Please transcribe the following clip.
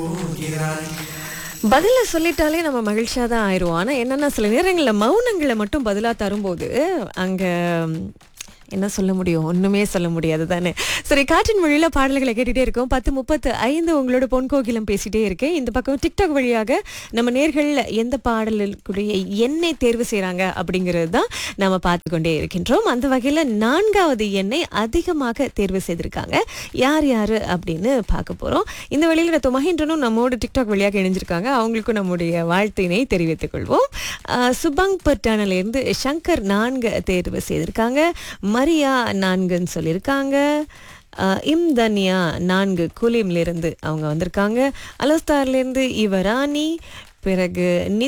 பதில சொல்லிட்டாலே நம்ம மகிழ்ச்சியா தான் ஆயிரும் ஆனா என்னன்னா சில நேரங்கள்ல மௌனங்களை மட்டும் பதிலா தரும்போது அங்க ம், என்ன சொல்ல முடியும் ஒண்ணுமே சொல்ல முடியாது தானே சரி காற்றின் மொழியில பாடல்களை கேட்டுட்டே இருக்கோம் பத்து முப்பத்து ஐந்து உங்களோட பொன் கோகிலம் பேசிட்டே இருக்கேன் இந்த பக்கம் டிக்டாக் வழியாக நம்ம நேர்கள் எந்த பாடலுக்குரிய எண்ணெய் தேர்வு செய்றாங்க அப்படிங்கிறது தான் நாம பார்த்து கொண்டே இருக்கின்றோம் அந்த வகையில நான்காவது எண்ணெய் அதிகமாக தேர்வு செய்திருக்காங்க யார் யாரு அப்படின்னு பார்க்க போறோம் இந்த வழியில் ரத்த மகேந்திரனும் நம்மோட டிக்டாக் வழியாக இணைஞ்சிருக்காங்க அவங்களுக்கும் நம்முடைய வாழ்த்தினை தெரிவித்துக் கொள்வோம் ஆஹ் சுபங் பட்டானில இருந்து சங்கர் நான்கு தேர்வு செய்திருக்காங்க மரியா நான்குன்னு சொல்லியிருக்காங்க ஆஹ் இம்தன்யா நான்கு குலிம்ல இருந்து அவங்க வந்திருக்காங்க அலோஸ்தார்ல இருந்து இவராணி பிறகு